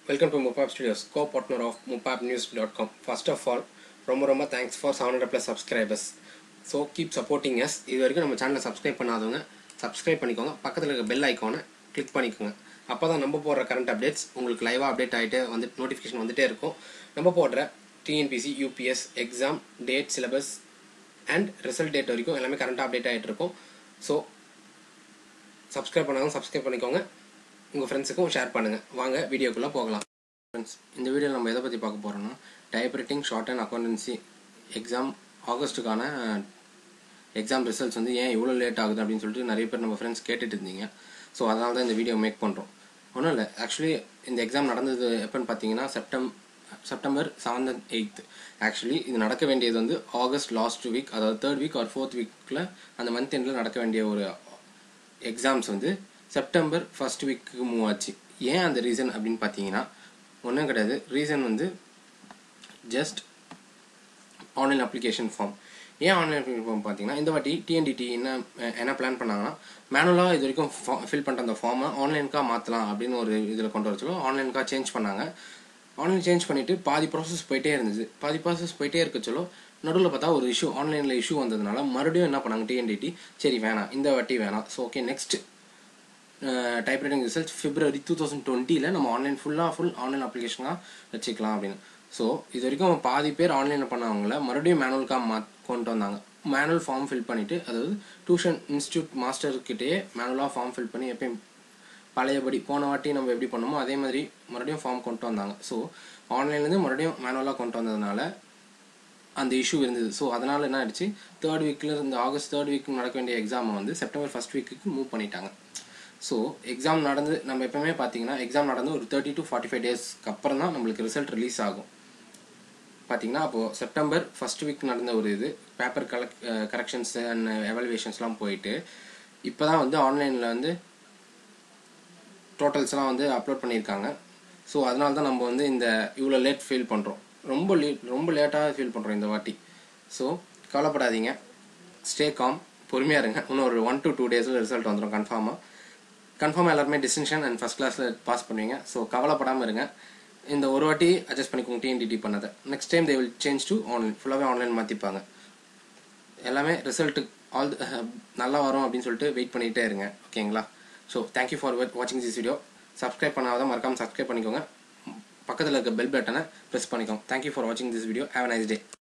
welcome to Muppaap studios co partner of Muppaap news dot com first of all ரொம்ப ரொம்ப thanks for seven hundred plus subscribers so keep supporting us இது வரைக்கும் நம்ம சேனலை subscribe பண்ணாதவங்க subscribe பண்ணிக்கோங்க பக்கத்தில் இருக்க பெல் ஐக்கானை கிளிக் பண்ணிக்கோங்க அப்போ தான் நம்ம போடுற கரண்ட் அப்டேட்ஸ் உங்களுக்கு லைவாக அப்டேட் ஆகிட்டு வந்து நோட்டிஃபிகேஷன் வந்துட்டே இருக்கும் நம்ம போடுற TNPC UPS exam date syllabus and result date வரைக்கும் எல்லாமே கரண்ட்டாக அப்டேட் ஆகிட்டு இருக்கும் ஸோ சப்ஸ்கிரைப் பண்ணாங்க சப்ஸ்கிரைப் பண்ணிக்கோங்க உங்கள் ஃப்ரெண்ட்ஸுக்கும் ஷேர் பண்ணுங்கள் வாங்க வீடியோக்குள்ளே போகலாம் ஃப்ரெண்ட்ஸ் இந்த வீடியோவில் நம்ம எதை பற்றி பார்க்க போகிறோம்னா typewriting short and accountancy exam ஆகஸ்ட்டுக்கான எக்ஸாம் ரிசல்ட்ஸ் வந்து ஏன் இவ்வளோ லேட் ஆகுது அப்படின்னு சொல்லிட்டு நிறைய பேர் நம்ம ஃப்ரெண்ட்ஸ் கேட்டுட்டு இருந்தீங்க ஸோ அதனால தான் இந்த வீடியோ மேக் பண்ணுறோம் ஒன்றும் இல்லை ஆக்சுவலி இந்த எக்ஸாம் நடந்தது எப்போன்னு பார்த்தீங்கன்னா Septem September seventh and eighth actually இது நடக்க வேண்டியது வந்து ஆகஸ்ட் லாஸ்ட் வீக் அதாவது தேர்ட் வீக் ஆர் ஃபோர்த் வீக்கில் அந்த மந்த் எண்டில் நடக்க வேண்டிய ஒரு எக்ஸாம்ஸ் வந்து செப்டம்பர் ஃபர்ஸ்ட் வீக்கு மூவ் ஆச்சு ஏன் அந்த ரீசன் அப்படின்னு பார்த்தீங்கன்னா ஒன்றும் கிடையாது ரீசன் வந்து ஜஸ்ட் ஆன்லைன் அப்ளிகேஷன் ஃபார்ம் ஏன் ஆன்லைன் அப்ளிகேஷன் ஃபார்ம் பார்த்தீங்கன்னா இந்த வாட்டி டிஎன்டிடி என்ன என்ன பிளான் பண்ணாங்கன்னா மேனுவலாக இது வரைக்கும் ஃபில் பண்ணுற அந்த ஃபார்மை ஆன்லைனுக்காக மாற்றலாம் அப்படின்னு ஒரு இதில் கொண்டு வர சொல்லோ ஆன்லைனுக்காக சேஞ்ச் பண்ணாங்க ஆன்லைன் சேஞ்ச் பண்ணிவிட்டு பாதி ப்ராசஸ் போயிட்டே இருந்தது பாதி ப்ராசஸ் போயிட்டே இருக்க சொல்ல நடுவில் பார்த்தா ஒரு இஷ்யூ ஆன்லைனில் இஷ்யூ வந்ததுனால மறுபடியும் என்ன பண்ணாங்க டிஎன்டிடி சரி வேணாம் இந்த வாட்டி வேணாம் so okay next typewriting result February two thousand டுவெண்ட்டியில் நம்ம ஆன்லைன் ஃபுல்லாக ஃபுல் ஆன்லைன் அப்ளிகேஷனாக வச்சுக்கலாம் அப்படின்னு ஸோ இது வரைக்கும் பாதி பேர் ஆன்லைனில் பண்ணவங்கள மறுபடியும் மேனுவலுக்காக மா கொண்டு வந்தாங்க மேனுவல் ஃபார்ம் ஃபில் பண்ணிவிட்டு அதாவது டியூஷன் இன்ஸ்டியூட் மாஸ்டர்கிட்டயே மேனுவலாக ஃபார்ம் ஃபில் பண்ணி எப்பயும் பழையபடி போன வாட்டி நம்ம எப்படி பண்ணோமோ அதே மாதிரி மறுபடியும் ஃபார்ம் கொண்டு வந்தாங்க ஸோ ஆன்லைன்லேருந்து மறுபடியும் மேனுவலாக கொண்டு வந்ததுனால அந்த இஷ்யூ இருந்தது ஸோ அதனால் என்ன ஆயிடுச்சு தேர்ட் வீக்கில் இருந்து ஆகஸ்ட் தேர்ட் வீக் நடக்க வேண்டிய எக்ஸாமை வந்து செப்டம்பர் ஃபஸ்ட் வீக்குக்கு மூவ் பண்ணிட்டாங்க ஸோ எக்ஸாம் நடந்து நம்ம எப்பவுமே பார்த்தீங்கன்னா எக்ஸாம் நடந்து ஒரு தேர்ட்டி டு ஃபார்ட்டி ஃபைவ் டேஸ்க்கு அப்புறம் தான் நம்மளுக்கு ரிசல்ட் ரிலீஸ் ஆகும் பார்த்தீங்கன்னா அப்போது செப்டம்பர் ஃபஸ்ட் வீக் நடந்த ஒரு இது பேப்பர் கலெக்ட் கரெக்ஷன்ஸ் அண்ட் எவாலுவேஷன்ஸ்லாம் போயிட்டு இப்போ தான் வந்து ஆன்லைனில் வந்து டோட்டல்ஸ்லாம் வந்து அப்லோட் பண்ணியிருக்காங்க ஸோ அதனால தான் நம்ம வந்து இந்த இவ்வளோ லேட் ஃபீல் பண்ணுறோம் ரொம்ப லேட் ரொம்ப லேட்டாக ஃபீல் பண்ணுறோம் இந்த வாட்டி ஸோ கவலைப்படாதீங்க ஸ்டே காம் பொறுமையாக இருங்க இன்னும் ஒரு ஒன் டு டூ டேஸில் ரிசல்ட் வந்துடும் கன்ஃபார்மாக கன்ஃபார்மாக எல்லாருமே டிஸ்டிங்ஷன் அண்ட் ஃபஸ்ட் கிளாஸில் பாஸ் பண்ணுவீங்க ஸோ கவலைப்படாமல் இருங்க இந்த ஒரு வாட்டி அட்ஜஸ்ட் பண்ணிக்கோங்க டிஎன்டிடி பண்ணதை next time they will change to online ஃபுல்லாகவே ஆன்லைன் மாற்றிப்பாங்க எல்லாமே ரிசல்ட்டு ஆல் நல்லா வரும் அப்படின்னு சொல்லிட்டு வெயிட் பண்ணிகிட்டே இருங்க ஓகேங்களா ஸோ தேங்க்யூ ஃபார் வாட்சிங் திஸ் வீடியோ சப்ஸ்கிரைப் பண்ணாதான் மறக்காமல் சப்ஸ்கிரைப் பண்ணிக்கோங்க பக்கத்தில் இருக்க பெல் பட்டனை ப்ரெஸ் பண்ணிக்கோங்க தேங்க்யூ ஃபார் வாட்சிங் this video have nice day